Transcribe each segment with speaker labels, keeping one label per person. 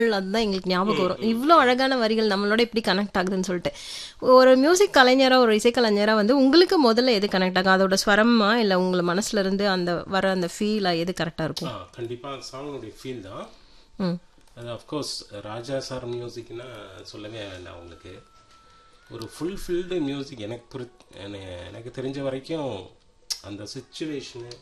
Speaker 1: அதுதான் எங்களுக்கு ஞாபகம் வரும் இவ்வளோ அழகான வரிகள் நம்மளோட எப்படி கனெக்ட் ஆகுதுன்னு சொல்லிட்டு ஒரு மியூசிக் கலைஞரா ஒரு இசைக்கலைஞரா வந்து உங்களுக்கு முதல்ல எது கனெக்ட் ஆகும் அதோட ஸ்வரமா இல்லை உங்களை மனசுல இருந்து அந்த வர அந்த ஃபீலா எது கரெக்டா இருக்கும்
Speaker 2: ஆ கண்டிப்பாக சாங்கோடைய ஃபீல் தான்
Speaker 1: ம்
Speaker 2: அது அஃப்கோர்ஸ் ராஜா சார் மியூசிக்னா சொல்லவே வேண்டாம் உங்களுக்கு ஒரு ஃபுல் ஃபில்டு மியூசிக் எனக்கு புரி என- எனக்கு தெரிஞ்ச வரைக்கும் அந்த சுச்சுவேஷனு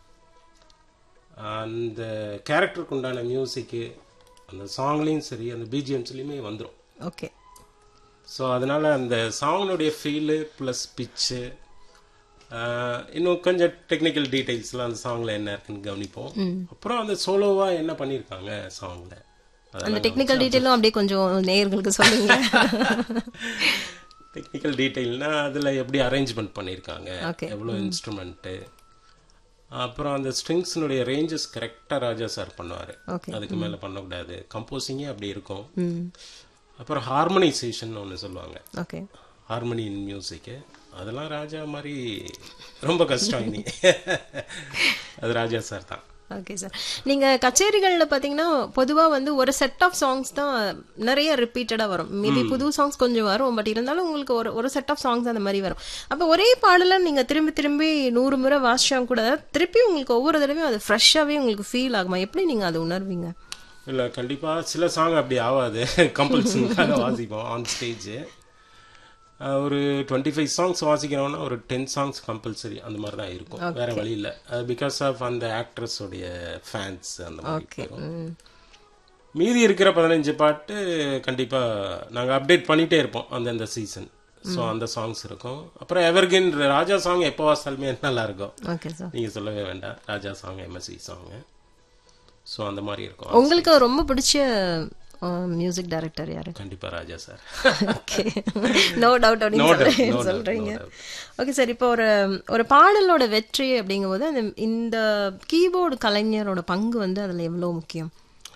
Speaker 2: அந்த கேரக்டருக்கு உண்டான மியூசிக்கு அந்த சாங்லேயும் சரி அந்த பிஜிஎம்ஸ்லேயுமே வந்துடும்
Speaker 1: ஓகே
Speaker 2: ஸோ அதனால் அந்த சாங்கினுடைய ஃபீலு ப்ளஸ் பிச்சு இன்னும் கொஞ்சம் டெக்னிக்கல் டீட்டெயில்ஸ்லாம் அந்த சாங்கில் என்ன இருக்குன்னு கவனிப்போம் அப்புறம் அந்த சோலோவாக என்ன பண்ணியிருக்காங்க சாங்கில்
Speaker 1: அந்த டெக்னிக்கல் டீட்டெயிலும் அப்படியே கொஞ்சம் நேயர்களுக்கு சொல்லுங்க
Speaker 2: டெக்னிக்கல் டீட்டெயில்னா அதில் எப்படி அரேஞ்ச்மெண்ட் பண்ணியிருக்காங்க
Speaker 1: Okay.
Speaker 2: எவ்வளோ இன்ஸ்ட்ருமெண்ட்டு அப்புறம் அந்த ஸ்ட்ரிங்ஸ்னுடைய ரேஞ்சஸ் கரெக்டாக ராஜா சார் பண்ணுவார்
Speaker 1: ஓகே
Speaker 2: அதுக்கு மேலே பண்ணக்கூடாது கம்போசிங்கே அப்படி இருக்கும்
Speaker 1: ம்
Speaker 2: அப்புறம் ஹார்மனைசேஷன் ஒன்று சொல்லுவாங்க
Speaker 1: ஓகே
Speaker 2: ஹார்மனி இன் மியூசிக்கு அதெல்லாம் ராஜா மாதிரி ரொம்ப கஷ்டம் இனி அது ராஜா சார் தான்
Speaker 1: ஓகே சார் நீங்க கச்சேரிகள்ல பாத்தீங்கன்னா பொதுவா வந்து ஒரு செட் ஆஃப் சாங்ஸ் தான் நிறைய ரிப்பீட்டடா வரும் மீதி புது சாங்ஸ் கொஞ்சம் வரும் பட் இருந்தாலும் உங்களுக்கு ஒரு ஒரு செட் ஆஃப் சாங்ஸ் அந்த மாதிரி வரும் அப்ப ஒரே பாடல நீங்க திரும்பி திரும்பி நூறு முறை வாசிச்சா கூட திருப்பி உங்களுக்கு ஒவ்வொரு தடவையும் அது ஃப்ரெஷ்ஷாவே உங்களுக்கு ஃபீல் ஆகுமா எப்படி நீங்க அதை உணர்வீங்க
Speaker 2: இல்லை கண்டிப்பாக சில சாங் அப்படி ஆகாது கம்பல்சனுக்காக வாசிப்போம் ஆன் ஸ்டேஜ் ஒரு டுவெண்ட்டி ஃபைவ் சாங்ஸ் வாசிக்கிறோம்னா ஒரு டென் சாங்ஸ் கம்பல்சரி அந்த மாதிரி தான் இருக்கும் வேற வழி இல்லை பிகாஸ் ஆஃப் அந்த ஆக்ட்ரஸோடைய ஃபேன்ஸ் அந்த மாதிரி
Speaker 1: ஓகே
Speaker 2: இருக்கும். மீதி இருக்கிற பதினஞ்சு பாட்டு கண்டிப்பாக நாங்கள் அப்டேட் பண்ணிகிட்டே இருப்போம் அந்தந்த சீசன் ஸோ அந்த சாங்ஸ் இருக்கும் அப்புறம் எவர்கின் ராஜா சாங் எப்போ வாசாலுமே நல்லா இருக்கும்
Speaker 1: ஓகே சார்
Speaker 2: நீங்கள் சொல்லவே வேண்டாம் Raja song MSC song so அந்த மாதிரி இருக்கும்
Speaker 1: உங்களுக்கு ரொம்ப பிடிச்ச மியூசிக் டைரக்டர் யாரு
Speaker 2: கண்டிப்பாக Raja sir
Speaker 1: okay no doubt அப்படின்னு
Speaker 2: No doubt,
Speaker 1: சொல்றீங்க-
Speaker 2: no doubt,
Speaker 1: சொல்றீங்க
Speaker 2: no doubt.
Speaker 1: ஓகே சார் இப்போ ஒரு ஒரு பாடலோட வெற்றி அப்படிங்கும்போது அந்த இந்த கீபோர்டு கலைஞரோட பங்கு வந்து அதுல எவ்வளவு முக்கியம்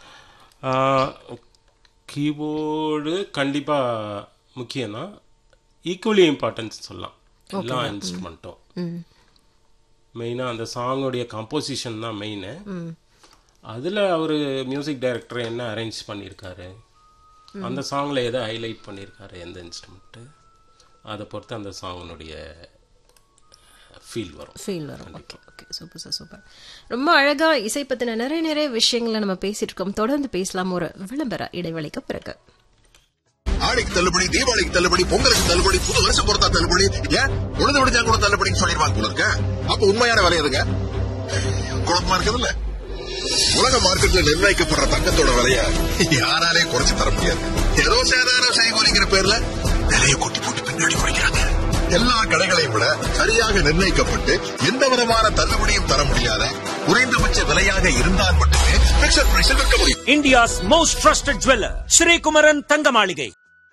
Speaker 2: கீபோர்டு கண்டிப்பாக முக்கியம்தான் ஈக்குவலி இம்பார்ட்டன்ஸ் சொல்லலாம் எல்லா இன்ஸ்ட்ருமெண்ட்டும்
Speaker 1: ம்
Speaker 2: மெயினாக அந்த சாங்கோடைய கம்போசிஷன் தான் மெயின் அதில் அவர் மியூசிக் டைரக்டர் என்ன அரேஞ்ச் பண்ணியிருக்காரு அந்த சாங்கில் எதை ஹைலைட் பண்ணியிருக்காரு எந்த இன்ஸ்ட்ருமெண்ட்டு அதை பொறுத்து அந்த சாங்கினுடைய ஃபீல் வரும்
Speaker 1: ஃபீல் வரும் okay okay super sir super ரொம்ப அழகா இசை பத்தின நிறைய நிறைய விஷயங்களை நம்ம பேசிட்டு இருக்கோம் தொடர்ந்து பேசலாம் ஒரு விளம்பர இடைவெளிக்கு பிறகு
Speaker 3: ஆடிக்கு தள்ளுபடி தீபாவளிக்கு தள்ளுபடி பொங்கலுக்கு தள்ளுபடி புது வருஷம் பொறுத்தா தள்ளுபடி ஏன் உழுது விடுஞ்சா கூட தள்ளுபடின்னு சொல்லிடுவாங்க போல இருக்க அப்ப உண்மையான விலை எதுங்க குழப்பமா இருக்குதுல்ல உலக மார்க்கெட்ல நிர்ணயிக்கப்படுற தங்கத்தோட விலைய யாராலே குறைச்சு தர முடியாது ஏதோ சேதாரம் செய்கூலிங்கிற பேர்ல விலையை கொட்டி போட்டு பின்னாடி குறைக்கிறாங்க எல்லா கடைகளையும் விட சரியாக நிர்ணயிக்கப்பட்டு எந்த விதமான தள்ளுபடியும் தர முடியாத குறைந்தபட்ச விலையாக இருந்தால் மட்டுமே பிக்சர் பிரைஸில் விற்க முடியும்
Speaker 4: India's most trusted jeweler, Sri Kumaran Thangamaligai.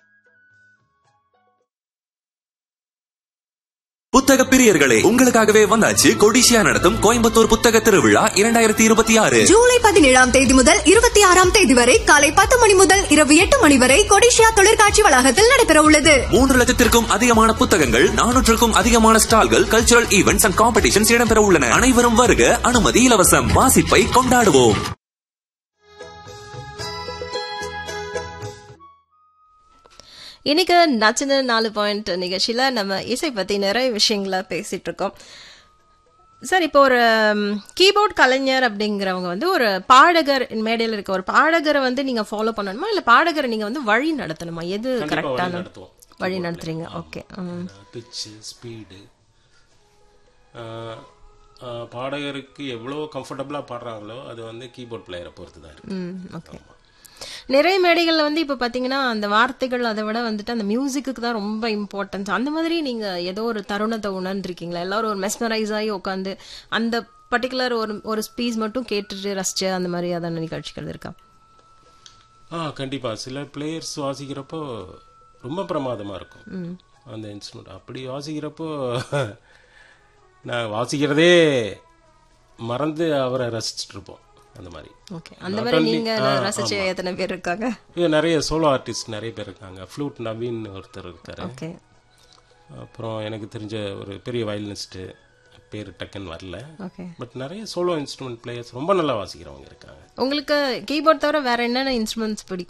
Speaker 5: புத்தக பிரியர்களே உங்களுக்காகவே வந்தாச்சு கொடிசியா நடத்தும் கோயம்புத்தூர் புத்தக திருவிழா இரண்டாயிரத்தி இருபத்தி ஆறு
Speaker 6: ஜூலை பதினேழாம் தேதி முதல் இருபத்தி ஆறாம் தேதி வரை காலை பத்து மணி முதல் இரவு எட்டு மணி வரை கொடிஷியா தொழிற்காட்சி வளாகத்தில் நடைபெற உள்ளது
Speaker 5: மூன்று லட்சத்திற்கும் அதிகமான புத்தகங்கள் நானூற்றுக்கும் அதிகமான ஸ்டால்கள் கல்ச்சுரல் ஈவெண்ட்ஸ் அண்ட் காம்படிஷன்ஸ் இடம்பெற உள்ளன அனைவரும் வருக அனுமதி இலவசம் வாசிப்பை கொண்டாடுவோம்
Speaker 1: இன்னைக்கு நச்சின நாலு பாயிண்ட் நிகழ்ச்சியில நம்ம இசை பத்தி நிறைய விஷயங்களை பேசிட்டு இருக்கோம் சார் இப்போ ஒரு கீபோர்ட் கலைஞர் அப்படிங்கிறவங்க வந்து ஒரு பாடகர் மேடையில் இருக்க ஒரு பாடகரை வந்து நீங்க ஃபாலோ பண்ணணுமா இல்ல பாடகரை நீங்க வந்து வழி நடத்தணுமா எது
Speaker 2: கண்டிப்பா வழி
Speaker 1: கரெக்டான
Speaker 2: நடத்துவோம்
Speaker 1: வழி நடத்துறீங்க ஓகே
Speaker 2: பிச்சு ஸ்பீடு பாடகருக்கு எவ்வளோ கம்ஃபர்டபுளாக பாடுறாங்களோ அது வந்து கீபோர்ட் பிளேயரை பொறுத்து தான் இருக்கு
Speaker 1: ம் ஓகே நிறைய மேடைகள்ல வந்து இப்ப பாத்தீங்கன்னா அந்த வார்த்தைகள் அதை விட வந்துட்டு அந்த மியூசிக்கு தான் ரொம்ப இம்பார்ட்டன்ஸ் அந்த மாதிரி நீங்க ஏதோ ஒரு தருணத்தை உணர்ந்திருக்கீங்களா எல்லாரும் ஒரு மெஸ்மரைஸ் ஆகி உட்காந்து அந்த பர்டிகுலர் ஒரு ஒரு ஸ்பீச் மட்டும் கேட்டுட்டு ரசிச்ச அந்த மாதிரி அதான நிகழ்ச்சிகள் இருக்கா
Speaker 2: ஆ கண்டிப்பாக சில பிளேயர்ஸ் வாசிக்கிறப்போ ரொம்ப பிரமாதமாக இருக்கும் அந்த இன்ஸ்ட்ருமெண்ட் அப்படி வாசிக்கிறப்போ நான் வாசிக்கிறதே மறந்து அவரை ரசிச்சுட்டு இருப்போம் அந்த மாதிரி
Speaker 1: ஓகே அந்த
Speaker 2: Not
Speaker 1: மாதிரி
Speaker 2: only-
Speaker 1: நீங்க
Speaker 2: ஆ,
Speaker 1: ரசிச்ச
Speaker 2: ஆமா.
Speaker 1: எத்தனை பேர் இருக்காங்க
Speaker 2: இது நிறைய சோலோ ஆர்டிஸ்ட் நிறைய பேர் இருக்காங்க ஃப்ளூட் நவீன் ஒருத்தர் இருக்காரு
Speaker 1: ஓகே
Speaker 2: அப்புறம் எனக்கு தெரிஞ்ச ஒரு பெரிய வயலினிஸ்ட்டு பேர் டக்குன்னு வரல
Speaker 1: ஓகே
Speaker 2: பட் நிறைய சோலோ இன்ஸ்ட்ருமெண்ட் பிளேயர்ஸ் ரொம்ப நல்லா வாசிக்கிறவங்க இருக்காங்க
Speaker 1: உங்களுக்கு கீபோர்ட் தவிர வேற என்னென்ன இன்ஸ்ட்ருமெண்ட்ஸ் பிடிக்கும்